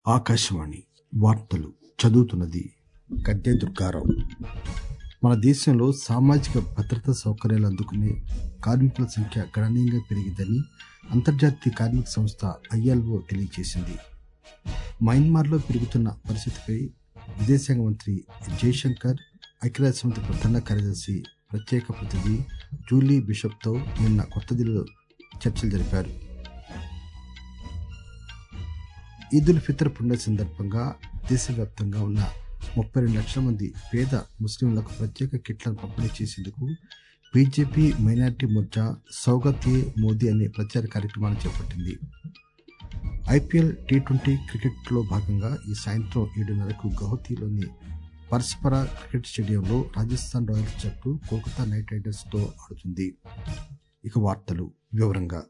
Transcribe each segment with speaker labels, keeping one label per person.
Speaker 1: ఆకాశవాణి వార్తలు చదువుతున్నది గద్దె దుర్గారావు మన దేశంలో సామాజిక భద్రతా సౌకర్యాలు అందుకునే కార్మికుల సంఖ్య గణనీయంగా పెరిగిందని అంతర్జాతీయ కార్మిక సంస్థ ఐఎల్ఓ తెలియజేసింది మయన్మార్లో పెరుగుతున్న పరిస్థితిపై విదేశాంగ మంత్రి జైశంకర్ ఐక్యరాజ్యసమితి ప్రధాన కార్యదర్శి ప్రత్యేక ప్రతినిధి జూలీ బిషప్తో నిన్న కొత్త ఢిల్లీలో చర్చలు జరిపారు ఈద్ ఉల్ ఫితర్ పుణ్య సందర్భంగా దేశవ్యాప్తంగా ఉన్న ముప్పై రెండు లక్షల మంది పేద ముస్లింలకు ప్రత్యేక కిట్లను పంపిణీ చేసేందుకు బీజేపీ మైనార్టీ మోర్చా సౌగత్ ఏ మోదీ అనే ప్రచార కార్యక్రమాన్ని చేపట్టింది ఐపీఎల్ టీ ట్వంటీ క్రికెట్లో భాగంగా ఈ సాయంత్రం ఏడున్నరకు గౌహతిలోని పరస్పర క్రికెట్ స్టేడియంలో రాజస్థాన్ రాయల్స్ జట్టు కోల్కతా నైట్ రైడర్స్ తో ఆడుతుంది ఇక వార్తలు వివరంగా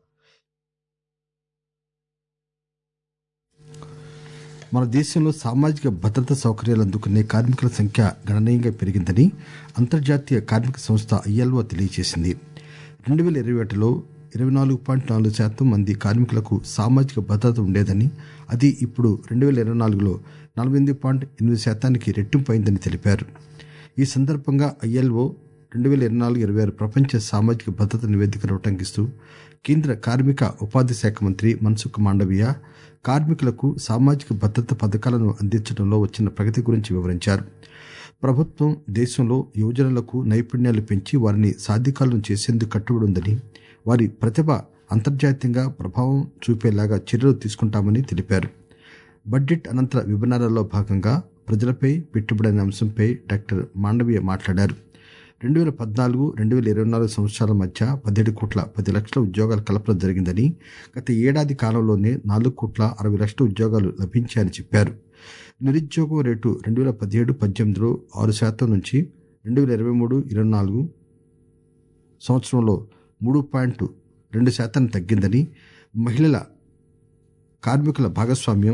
Speaker 1: మన దేశంలో సామాజిక భద్రతా సౌకర్యాలు అందుకునే కార్మికుల సంఖ్య గణనీయంగా పెరిగిందని అంతర్జాతీయ కార్మిక సంస్థ ఐఎల్ఓ తెలియజేసింది రెండు వేల ఇరవై ఒకటిలో ఇరవై నాలుగు పాయింట్ నాలుగు శాతం మంది కార్మికులకు సామాజిక భద్రత ఉండేదని అది ఇప్పుడు రెండు వేల ఇరవై నాలుగులో నలభై ఎనిమిది పాయింట్ ఎనిమిది శాతానికి రెట్టింపు అయిందని తెలిపారు ఈ సందర్భంగా ఐఎల్ఓ రెండు వేల ఇరవై నాలుగు ఇరవై ఆరు ప్రపంచ సామాజిక భద్రత నివేదికను ఉటంకిస్తూ కేంద్ర కార్మిక ఉపాధి శాఖ మంత్రి మన్సుఖ్ మాండవీయ కార్మికులకు సామాజిక భద్రత పథకాలను అందించడంలో వచ్చిన ప్రగతి గురించి వివరించారు ప్రభుత్వం దేశంలో యువజనులకు నైపుణ్యాలు పెంచి వారిని సాధికారులను చేసేందుకు కట్టుబడి ఉందని వారి ప్రతిభ అంతర్జాతీయంగా ప్రభావం చూపేలాగా చర్యలు తీసుకుంటామని తెలిపారు బడ్జెట్ అనంతర విభజనలో భాగంగా ప్రజలపై పెట్టుబడి అనే అంశంపై డాక్టర్ మాండవీయ మాట్లాడారు రెండు వేల పద్నాలుగు రెండు వేల ఇరవై నాలుగు సంవత్సరాల మధ్య పదిహేడు కోట్ల పది లక్షల ఉద్యోగాల కల్పన జరిగిందని గత ఏడాది కాలంలోనే నాలుగు కోట్ల అరవై లక్షల ఉద్యోగాలు లభించాయని చెప్పారు నిరుద్యోగం రేటు రెండు వేల పదిహేడు పద్దెనిమిదిలో ఆరు శాతం నుంచి రెండు వేల ఇరవై మూడు ఇరవై నాలుగు సంవత్సరంలో మూడు పాయింట్ రెండు శాతాన్ని తగ్గిందని మహిళల కార్మికుల భాగస్వామ్యం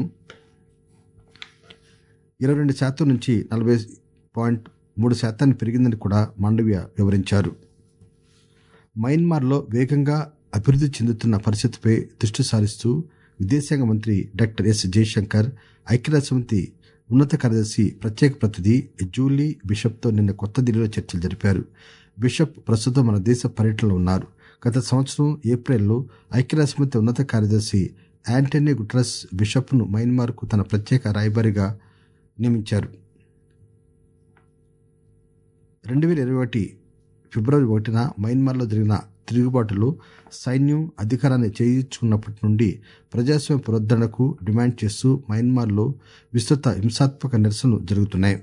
Speaker 1: ఇరవై రెండు శాతం నుంచి నలభై పాయింట్ మూడు శాతాన్ని పెరిగిందని కూడా మాండవ్య వివరించారు మయన్మార్లో వేగంగా అభివృద్ధి చెందుతున్న పరిస్థితిపై దృష్టి సారిస్తూ విదేశాంగ మంత్రి డాక్టర్ ఎస్ జైశంకర్ ఐక్యరాజ్యసమితి ఉన్నత కార్యదర్శి ప్రత్యేక ప్రతినిధి జూలీ బిషప్తో నిన్న కొత్త ఢిల్లీలో చర్చలు జరిపారు బిషప్ ప్రస్తుతం మన దేశ పర్యటనలో ఉన్నారు గత సంవత్సరం ఏప్రిల్లో ఐక్యరాజ్యసమితి ఉన్నత కార్యదర్శి యాంటనీ గుట్రస్ బిషప్ను మయన్మార్కు తన ప్రత్యేక రాయబారిగా నియమించారు రెండు వేల ఇరవై ఒకటి ఫిబ్రవరి ఒకటిన మయన్మార్లో జరిగిన తిరుగుబాటులో సైన్యం అధికారాన్ని చేయించుకున్నప్పటి నుండి ప్రజాస్వామ్య పునరుద్ధరణకు డిమాండ్ చేస్తూ మయన్మార్లో విస్తృత హింసాత్మక నిరసనలు జరుగుతున్నాయి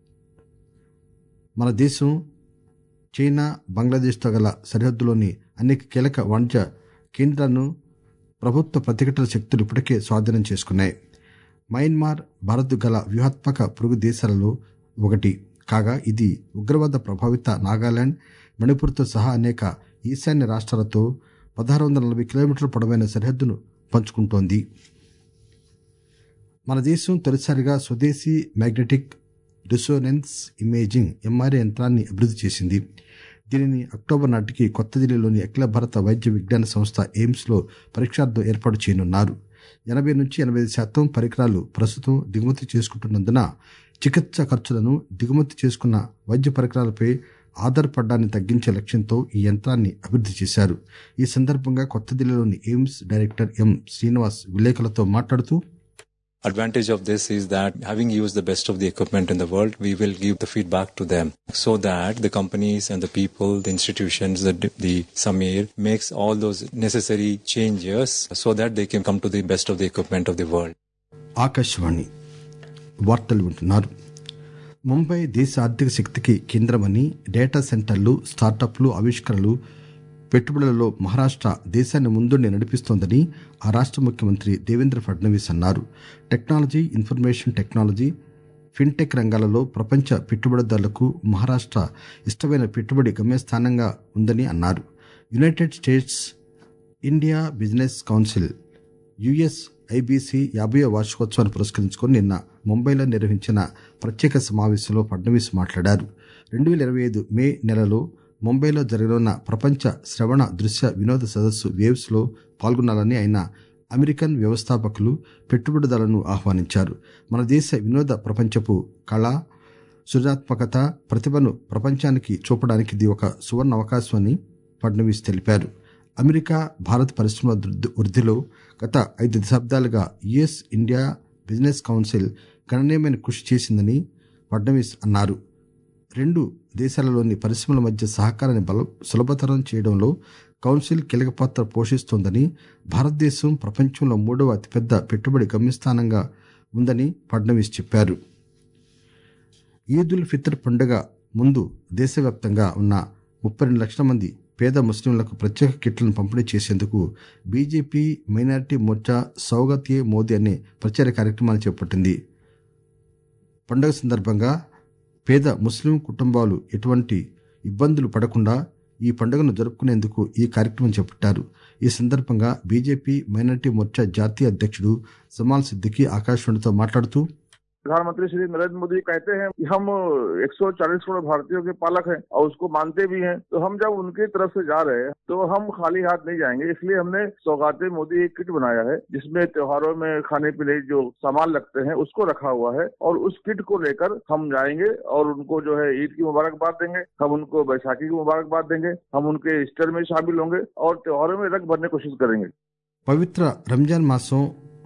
Speaker 1: మన దేశం చైనా బంగ్లాదేశ్తో గల సరిహద్దులోని అనేక కీలక వాణిజ్య కేంద్రాలను ప్రభుత్వ ప్రతిఘటన శక్తులు ఇప్పటికే స్వాధీనం చేసుకున్నాయి మయన్మార్ భారత్ గల వ్యూహాత్మక పొరుగు దేశాలలో ఒకటి కాగా ఇది ఉగ్రవాద ప్రభావిత నాగాలాండ్ మణిపూర్తో సహా అనేక ఈశాన్య రాష్ట్రాలతో పదహారు వందల నలభై కిలోమీటర్ల పొడవైన సరిహద్దును పంచుకుంటోంది మన దేశం తొలిసారిగా స్వదేశీ మ్యాగ్నెటిక్ రిసోనెన్స్ ఇమేజింగ్ ఎంఆర్ఐ యంత్రాన్ని అభివృద్ధి చేసింది దీనిని అక్టోబర్ నాటికి కొత్త ఢిల్లీలోని అఖిల భారత వైద్య విజ్ఞాన సంస్థ ఎయిమ్స్ లో పరీక్షార్థం ఏర్పాటు చేయనున్నారు ఎనభై నుంచి ఎనభై శాతం పరికరాలు ప్రస్తుతం దిగుమతి చేసుకుంటున్నందున చికిత్స ఖర్చులను దిగుమతి చేసుకున్న వైద్య పరికరాలపై ఆధారపడ్డాన్ని తగ్గించే లక్ష్యంతో ఈ యంత్రాన్ని అభివృద్ధి చేశారు ఈ సందర్భంగా కొత్త ఢిల్లీలోని ఎయిమ్స్ డైరెక్టర్ ఎం శ్రీనివాస్ విలేకరులతో మాట్లాడుతూ
Speaker 2: advantage of this is that having used the best of the equipment in the world, we will give the feedback to them so that the companies and the people, the institutions, the, the Samir makes all those necessary changes so that they can come to the best of the equipment of the world.
Speaker 1: Akashvani వార్తలు వింటున్నారు ముంబై దేశ ఆర్థిక శక్తికి కేంద్రమని data సెంటర్లు స్టార్టప్లు ఆవిష్కరణలు పెట్టుబడులలో మహారాష్ట్ర దేశాన్ని ముందుండి నడిపిస్తోందని ఆ రాష్ట్ర ముఖ్యమంత్రి దేవేంద్ర ఫడ్నవీస్ అన్నారు టెక్నాలజీ ఇన్ఫర్మేషన్ టెక్నాలజీ ఫిన్టెక్ రంగాలలో ప్రపంచ పెట్టుబడిదారులకు మహారాష్ట్ర ఇష్టమైన పెట్టుబడి గమ్యస్థానంగా ఉందని అన్నారు United States India Business Council US IBC యాభై వార్షికోత్సవాన్ని పురస్కరించుకుని నిన్న ముంబైలో నిర్వహించిన ప్రత్యేక సమావేశంలో ఫడ్నవీస్ మాట్లాడారు రెండు వేల ఇరవై ఐదు మే నెలలో ముంబైలో జరగనున్న ప్రపంచ శ్రవణ దృశ్య వినోద సదస్సు వేవ్స్ లో పాల్గొనాలని ఆయన అమెరికన్ వ్యవస్థాపకులు పెట్టుబడిదారులను ఆహ్వానించారు మన దేశ వినోద ప్రపంచపు కళ సృజనాత్మకత ప్రతిభను ప్రపంచానికి చూపడానికి ఇది ఒక సువర్ణ అవకాశం అని ఫడ్నవీస్ తెలిపారు అమెరికా భారత్ పరిశ్రమల వృద్ధి- వృద్ధిలో గత ఐదు దశాబ్దాలుగా యుఎస్ ఇండియా బిజినెస్ కౌన్సిల్ గణనీయమైన కృషి చేసిందని ఫడ్నవీస్ అన్నారు రెండు దేశాలలోని పరిశ్రమల మధ్య సహకారాన్ని బల సులభతరం చేయడంలో కౌన్సిల్ కీలక పాత్ర పోషిస్తోందని భారతదేశం ప్రపంచంలో మూడవ అతిపెద్ద పెట్టుబడి గమ్యస్థానంగా ఉందని ఫడ్నవీస్ చెప్పారు ఈద్ ఉల్ ఫితర్ పండుగ ముందు దేశవ్యాప్తంగా ఉన్న ముప్పై రెండు లక్షల మంది పేద ముస్లింలకు ప్రత్యేక కిట్లను పంపిణీ చేసేందుకు బీజేపీ మైనారిటీ మోర్చా సౌగత్ ఏ మోదీ అనే ప్రచార కార్యక్రమాన్ని చేపట్టింది పండుగ సందర్భంగా పేద ముస్లిం కుటుంబాలు ఎటువంటి ఇబ్బందులు పడకుండా ఈ పండుగను జరుపుకునేందుకు ఈ కార్యక్రమం చేపట్టారు ఈ సందర్భంగా బీజేపీ మైనారిటీ మోర్చా జాతీయ అధ్యక్షుడు జమాల్ సిద్దికీ ఆకాశవాణితో మాట్లాడుతూ
Speaker 3: प्रधानमंत्री श्री नरेंद्र मोदी कहते हैं कि हम 140 करोड़ भारतीयों के पालक हैं और उसको मानते भी हैं तो हम जब उनकी तरफ से जा रहे हैं तो हम खाली हाथ नहीं जाएंगे इसलिए हमने सौगाते मोदी एक किट बनाया है जिसमें त्योहारों में खाने पीने जो सामान लगते हैं उसको रखा हुआ है और उस किट को लेकर हम जाएंगे और उनको जो है ईद की मुबारकबाद देंगे हम उनको बैसाखी की मुबारकबाद देंगे हम उनके ईस्टर में शामिल होंगे और त्योहारों में रंग भरने की कोशिश करेंगे
Speaker 1: పవిత్ర రంజాన్ మాసం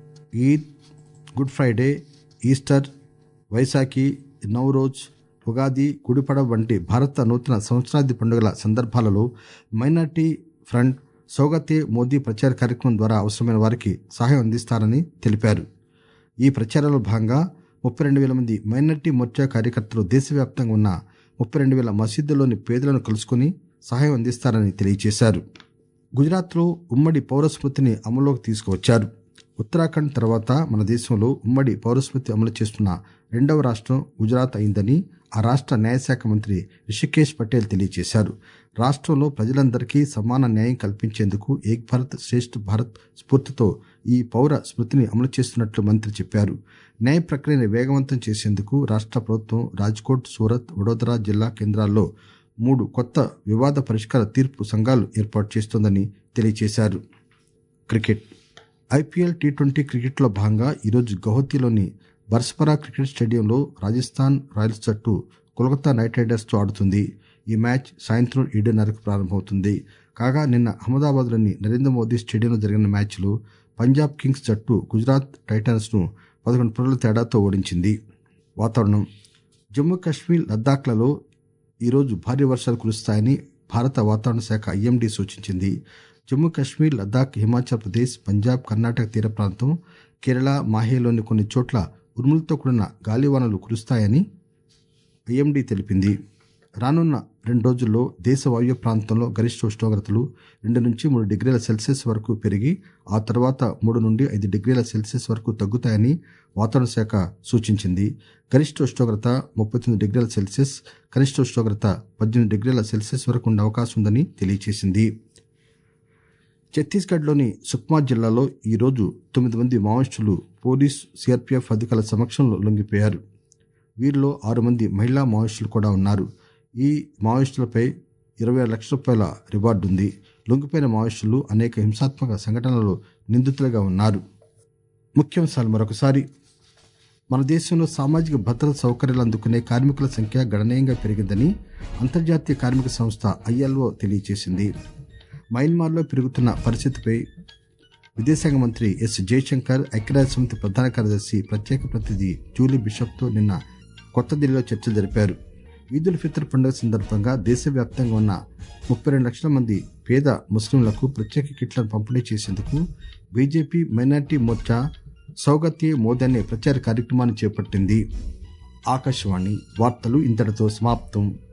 Speaker 1: Eid Good Friday Easter Vaisakhi Navroz Ugadi Gudi Padwa వంటి భారత నూతన సంవత్సరాది పండుగల సందర్భాలలో మైనార్టీ ఫ్రంట్ సౌగతే మోదీ ప్రచార కార్యక్రమం ద్వారా అవసరమైన వారికి సహాయం అందిస్తారని తెలిపారు ఈ ప్రచారంలో భాగంగా ముప్పై రెండు వేల మంది మైనార్టీ మోర్చా కార్యకర్తలు దేశవ్యాప్తంగా ఉన్న ముప్పై రెండు వేల మసీదుల్లోని పేదలను కలుసుకుని సహాయం అందిస్తారని తెలియజేశారు గుజరాత్లో ఉమ్మడి పౌరస్మృతిని అమల్లోకి తీసుకువచ్చారు ఉత్తరాఖండ్ తర్వాత మన దేశంలో ఉమ్మడి పౌరస్మృతి అమలు చేస్తున్న రెండవ రాష్ట్రం గుజరాత్ అయిందని ఆ రాష్ట్ర న్యాయశాఖ మంత్రి రిషికేష్ పటేల్ తెలియజేశారు రాష్ట్రంలో ప్రజలందరికీ సమాన న్యాయం కల్పించేందుకు ఏక్ భారత్ శ్రేష్ఠ భారత్ స్ఫూర్తితో ఈ పౌర స్మృతిని అమలు చేస్తున్నట్లు మంత్రి చెప్పారు న్యాయ ప్రక్రియను వేగవంతం చేసేందుకు రాష్ట్ర ప్రభుత్వం రాజ్కోట్ సూరత్ వడోదరా జిల్లా కేంద్రాల్లో మూడు కొత్త వివాద పరిష్కార తీర్పు సంఘాలు ఏర్పాటు చేస్తోందని తెలియజేశారు క్రికెట్ ఐపీఎల్ టీ ట్వంటీ క్రికెట్లో భాగంగా ఈరోజు గౌహతిలోని బర్స్పరా క్రికెట్ స్టేడియంలో రాజస్థాన్ రాయల్స్ జట్టు కోల్కతా నైట్ రైడర్స్తో ఆడుతుంది ఈ మ్యాచ్ సాయంత్రం ఏడున్నరకు ప్రారంభమవుతుంది కాగా నిన్న అహ్మదాబాద్లోని నరేంద్ర మోదీ స్టేడియంలో జరిగిన మ్యాచ్లో పంజాబ్ కింగ్స్ జట్టు గుజరాత్ టైటన్స్ను పదకొండు పరుగుల తేడాతో ఓడించింది వాతావరణం జమ్మూ కాశ్మీర్ లద్దాఖ్లలో ఈరోజు భారీ వర్షాలు కురుస్తాయని భారత వాతావరణ శాఖ ఐఎండీ సూచించింది జమ్మూ కాశ్మీర్ లద్దాఖ్ హిమాచల్ ప్రదేశ్ పంజాబ్ కర్ణాటక తీర ప్రాంతం కేరళ మాహేలోని కొన్ని చోట్ల ఉరుములతో కూడిన గాలివానలు కురుస్తాయని ఐఎండీ తెలిపింది రానున్న రెండు రోజుల్లో దేశ వాయువ్య ప్రాంతంలో గరిష్ట ఉష్ణోగ్రతలు రెండు నుంచి మూడు డిగ్రీల సెల్సియస్ వరకు పెరిగి ఆ తర్వాత మూడు నుండి ఐదు డిగ్రీల సెల్సియస్ వరకు తగ్గుతాయని వాతావరణ శాఖ సూచించింది గరిష్ట ఉష్ణోగ్రత ముప్పై తొమ్మిది డిగ్రీల సెల్సియస్ కనిష్ట ఉష్ణోగ్రత పద్దెనిమిది డిగ్రీల సెల్సియస్ వరకు ఉండే అవకాశం ఉందని తెలియజేసింది ఛత్తీస్గఢ్లోని సుక్మా జిల్లాలో ఈరోజు తొమ్మిది మంది మావోయిస్టులు పోలీస్ సిఆర్పీఎఫ్ అధికారుల సమక్షంలో లొంగిపోయారు వీరిలో ఆరు మంది మహిళా మావోయిస్టులు కూడా ఉన్నారు ఈ మావోయిస్టులపై ఇరవై ఆరు లక్షల రూపాయల రివార్డు ఉంది లొంగిపోయిన మావోయిస్టులు అనేక హింసాత్మక సంఘటనలలో నిందితులుగా ఉన్నారు ముఖ్యాంశాలు మరొకసారి మన దేశంలో సామాజిక భద్రత సౌకర్యాలు అందుకునే కార్మికుల సంఖ్య గణనీయంగా పెరిగిందని అంతర్జాతీయ కార్మిక సంస్థ ఐఎల్ఓ తెలియజేసింది మయన్మార్లో పెరుగుతున్న పరిస్థితిపై విదేశాంగ మంత్రి ఎస్ జయశంకర్ ఐక్యరాజ్య సమితి ప్రధాన కార్యదర్శి ప్రత్యేక ప్రతినిధి జూలీ బిషప్తో నిన్న కొత్త ఢిల్లీలో చర్చలు జరిపారు ఈదుల్ ఫితర్ పండుగ సందర్భంగా దేశవ్యాప్తంగా ఉన్న ముప్పై రెండు లక్షల మంది పేద ముస్లింలకు ప్రత్యేక కిట్లను పంపిణీ చేసేందుకు బీజేపీ మైనార్టీ మోర్చా సౌగత్యే మోదీ అనే ప్రచార కార్యక్రమాన్ని చేపట్టింది ఆకాశవాణి వార్తలు ఇంతటితో సమాప్తం